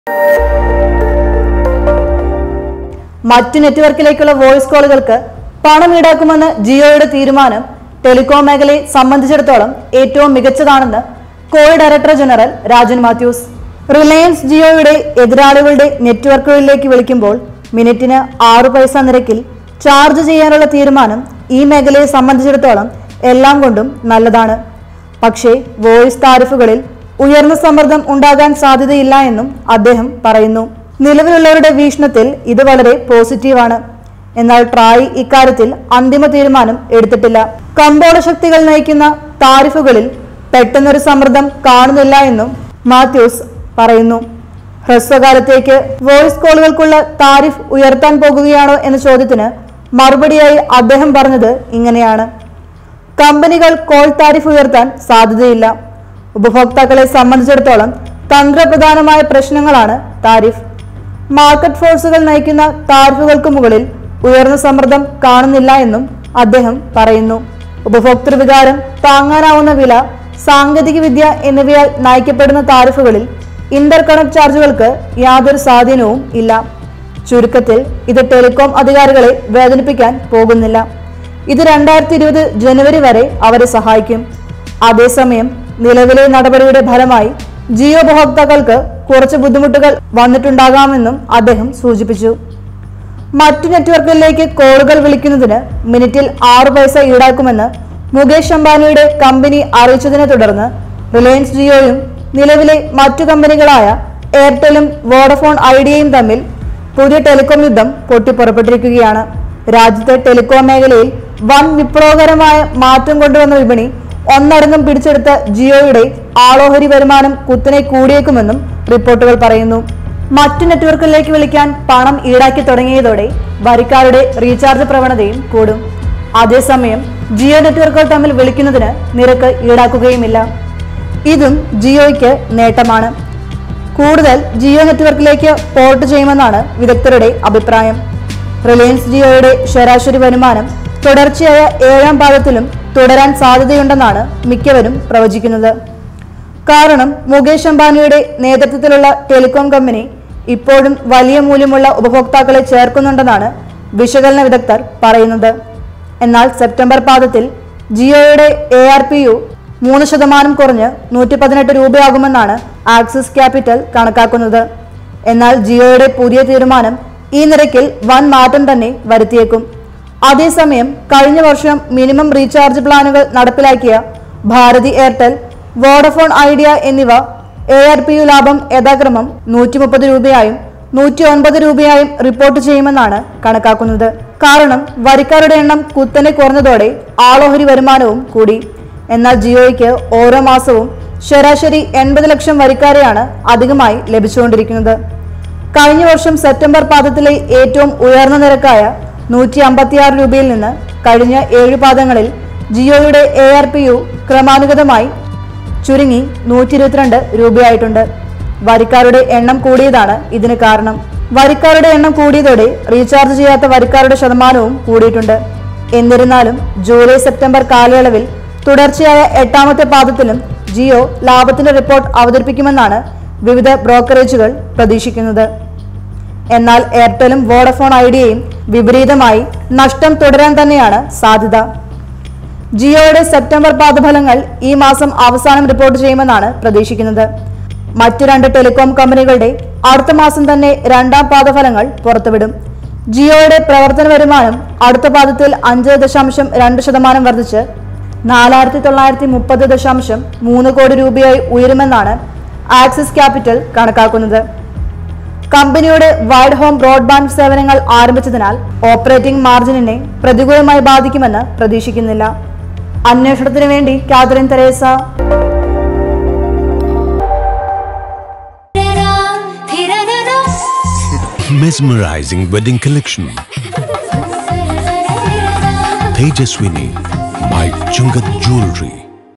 മറ്റു നെറ്റ്വർക്കിലേക്കുള്ള വോയിസ് കോളുകൾക്ക് പണം ഈടാക്കുമെന്ന് ജിയോയുടെ തീരുമാനം ടെലികോം മേഖലയെ സംബന്ധിച്ചിടത്തോളം ഏറ്റവും മികച്ചതാണെന്ന് കോഴി ഡയറക്ടർ ജനറൽ രാജൻ മാത്യൂസ് റിലയൻസ് ജിയോയുടെ എതിരാളികളുടെ നെറ്റ്വർക്കുകളിലേക്ക് വിളിക്കുമ്പോൾ മിനിറ്റിന് ആറു പൈസ നിരക്കിൽ ചാർജ് ചെയ്യാനുള്ള തീരുമാനം ഈ മേഖലയെ സംബന്ധിച്ചിടത്തോളം എല്ലാം കൊണ്ടും നല്ലതാണ് പക്ഷേ വോയിസ് താരിഫുകളിൽ ഉയർന്ന സമ്മർദ്ദം ഉണ്ടാകാൻ സാധ്യതയില്ല എന്നും അദ്ദേഹം പറയുന്നു നിലവിലുള്ളവരുടെ വീക്ഷണത്തിൽ ഇത് വളരെ പോസിറ്റീവാണ് എന്നാൽ ട്രായ് ഇക്കാര്യത്തിൽ അന്തിമ തീരുമാനം എടുത്തിട്ടില്ല കമ്പോള ശക്തികൾ നയിക്കുന്ന താരിഫുകളിൽ പെട്ടെന്നൊരു സമ്മർദ്ദം കാണുന്നില്ല എന്നും മാത്യൂസ് പറയുന്നു ഹ്രസ്വകാലത്തേക്ക് വോയിസ് കോളുകൾക്കുള്ള താരിഫ് ഉയർത്താൻ പോകുകയാണോ എന്ന ചോദ്യത്തിന് മറുപടിയായി അദ്ദേഹം പറഞ്ഞത് ഇങ്ങനെയാണ് കമ്പനികൾ കോൾ താരിഫ് ഉയർത്താൻ സാധ്യതയില്ല ഉപഭോക്താക്കളെ സംബന്ധിച്ചിടത്തോളം തന്ത്രപ്രധാനമായ പ്രശ്നങ്ങളാണ് താരിഫ് മാർക്കറ്റ് ഫോഴ്സുകൾ നയിക്കുന്ന താരിഫുകൾക്ക് മുകളിൽ ഉയർന്ന സമ്മർദ്ദം കാണുന്നില്ല എന്നും അദ്ദേഹം പറയുന്നു ഉപഭോക്തൃ വികാരം താങ്ങാനാവുന്ന വില സാങ്കേതിക വിദ്യ എന്നിവയാൽ നയിക്കപ്പെടുന്ന താരിഫുകളിൽ ഇന്റർ കണക്ട് ചാർജുകൾക്ക് യാതൊരു സ്വാധീനവും ഇല്ല ചുരുക്കത്തിൽ ഇത് ടെലികോം അധികാരികളെ വേദനിപ്പിക്കാൻ പോകുന്നില്ല ഇത് രണ്ടായിരത്തി ഇരുപത് ജനുവരി വരെ അവരെ സഹായിക്കും അതേസമയം നിലവിലെ നടപടിയുടെ ഫലമായി ജിയോ ഉപഭോക്താക്കൾക്ക് കുറച്ച് ബുദ്ധിമുട്ടുകൾ വന്നിട്ടുണ്ടാകാമെന്നും അദ്ദേഹം സൂചിപ്പിച്ചു മറ്റു നെറ്റ്വർക്കുകളിലേക്ക് കോളുകൾ വിളിക്കുന്നതിന് മിനിറ്റിൽ ആറ് പൈസ ഈടാക്കുമെന്ന് മുകേഷ് അംബാനിയുടെ കമ്പനി അറിയിച്ചതിനെ തുടർന്ന് റിലയൻസ് ജിയോയും നിലവിലെ മറ്റു കമ്പനികളായ എയർടെലും വോഡഫോൺ ഐഡിയയും തമ്മിൽ പുതിയ ടെലികോം യുദ്ധം പൊട്ടിപ്പുറപ്പെട്ടിരിക്കുകയാണ് രാജ്യത്തെ ടെലികോം മേഖലയിൽ വൻ വിപ്ലവകരമായ മാറ്റം കൊണ്ടുവന്ന വിപണി ഒന്നടങ്കം പിടിച്ചെടുത്ത ജിയോയുടെ ആളോഹരി വരുമാനം കുത്തനെ കൂടിയേക്കുമെന്നും റിപ്പോർട്ടുകൾ പറയുന്നു മറ്റു നെറ്റ്വർക്കുകളിലേക്ക് വിളിക്കാൻ പണം ഈടാക്കി തുടങ്ങിയതോടെ വരിക്കാരുടെ റീചാർജ് പ്രവണതയും കൂടും അതേസമയം ജിയോ നെറ്റ്വർക്കുകൾ തമ്മിൽ വിളിക്കുന്നതിന് നിരക്ക് ഈടാക്കുകയുമില്ല ഇതും ജിയോയ്ക്ക് നേട്ടമാണ് കൂടുതൽ ജിയോ നെറ്റ്വർക്കിലേക്ക് പോർട്ട് ചെയ്യുമെന്നാണ് വിദഗ്ധരുടെ അഭിപ്രായം റിലയൻസ് ജിയോയുടെ ശരാശരി വരുമാനം തുടർച്ചയായ ഏഴാം പാദത്തിലും തുടരാൻ സാധ്യതയുണ്ടെന്നാണ് മിക്കവരും പ്രവചിക്കുന്നത് കാരണം മുകേഷ് അംബാനിയുടെ നേതൃത്വത്തിലുള്ള ടെലികോം കമ്പനി ഇപ്പോഴും വലിയ മൂല്യമുള്ള ഉപഭോക്താക്കളെ ചേർക്കുന്നുണ്ടെന്നാണ് വിശകലന വിദഗ്ധർ പറയുന്നത് എന്നാൽ സെപ്റ്റംബർ പാദത്തിൽ ജിയോയുടെ എ ആർ പി യു മൂന്ന് ശതമാനം കുറഞ്ഞ് നൂറ്റി പതിനെട്ട് രൂപയാകുമെന്നാണ് ആക്സിസ് ക്യാപിറ്റൽ കണക്കാക്കുന്നത് എന്നാൽ ജിയോയുടെ പുതിയ തീരുമാനം ഈ നിരക്കിൽ വൻ മാറ്റം തന്നെ വരുത്തിയേക്കും അതേസമയം കഴിഞ്ഞ വർഷം മിനിമം റീചാർജ് പ്ലാനുകൾ നടപ്പിലാക്കിയ ഭാരതി എയർടെൽ വോഡഫോൺ ഐഡിയ എന്നിവ എ ആർ പി യു ലാഭം യഥാക്രമം നൂറ്റി മുപ്പത് രൂപയായും നൂറ്റി ഒൻപത് രൂപയായും റിപ്പോർട്ട് ചെയ്യുമെന്നാണ് കണക്കാക്കുന്നത് കാരണം വരിക്കാരുടെ എണ്ണം കുത്തനെ കുറഞ്ഞതോടെ ആളോഹരി വരുമാനവും കൂടി എന്നാൽ ജിയോയ്ക്ക് ഓരോ മാസവും ശരാശരി എൺപത് ലക്ഷം വരിക്കാരെയാണ് അധികമായി ലഭിച്ചുകൊണ്ടിരിക്കുന്നത് കഴിഞ്ഞ വർഷം സെപ്റ്റംബർ പാദത്തിലെ ഏറ്റവും ഉയർന്ന നിരക്കായ നൂറ്റി അമ്പത്തിയാറ് രൂപയിൽ നിന്ന് കഴിഞ്ഞ ഏഴ് പാദങ്ങളിൽ ജിയോയുടെ എ ആർ പി യു ക്രമാനുഗതമായി ചുരുങ്ങി നൂറ്റി ഇരുപത്തിരണ്ട് രൂപയായിട്ടുണ്ട് വരിക്കാരുടെ എണ്ണം കൂടിയതാണ് ഇതിന് കാരണം വരിക്കാരുടെ എണ്ണം കൂടിയതോടെ റീചാർജ് ചെയ്യാത്ത വരിക്കാരുടെ ശതമാനവും കൂടിയിട്ടുണ്ട് എന്നിരുന്നാലും ജൂലൈ സെപ്റ്റംബർ കാലയളവിൽ തുടർച്ചയായ എട്ടാമത്തെ പാദത്തിലും ജിയോ ലാഭത്തിന്റെ റിപ്പോർട്ട് അവതരിപ്പിക്കുമെന്നാണ് വിവിധ ബ്രോക്കറേജുകൾ പ്രതീക്ഷിക്കുന്നത് എന്നാൽ എയർടെലും വോഡഫോൺ ഐഡിയയും വിപരീതമായി നഷ്ടം തുടരാൻ തന്നെയാണ് സാധ്യത ജിയോയുടെ സെപ്റ്റംബർ പാദഫലങ്ങൾ ഈ മാസം അവസാനം റിപ്പോർട്ട് ചെയ്യുമെന്നാണ് പ്രതീക്ഷിക്കുന്നത് മറ്റു രണ്ട് ടെലികോം കമ്പനികളുടെ അടുത്ത മാസം തന്നെ രണ്ടാം പാദഫലങ്ങൾ പുറത്തുവിടും ജിയോയുടെ പ്രവർത്തന വരുമാനം അടുത്ത പാദത്തിൽ അഞ്ച് ദശാംശം രണ്ട് ശതമാനം വർദ്ധിച്ച് നാലായിരത്തി തൊള്ളായിരത്തി മുപ്പത് ദശാംശം മൂന്ന് കോടി രൂപയായി ഉയരുമെന്നാണ് ആക്സിസ് ക്യാപിറ്റൽ കണക്കാക്കുന്നത് കമ്പനിയുടെ വൈഡ് ഹോം ബ്രോഡ്ബാൻഡ് സേവനങ്ങൾ ആരംഭിച്ചതിനാൽ ഓപ്പറേറ്റിംഗ് മാർജിനിനെ പ്രതികൂലമായി ബാധിക്കുമെന്ന് പ്രതീക്ഷിക്കുന്നില്ല അന്വേഷണത്തിന് വേണ്ടി Catherine Tresa Mesmerizing wedding collection. Tejaswini by Chungat Jewelry.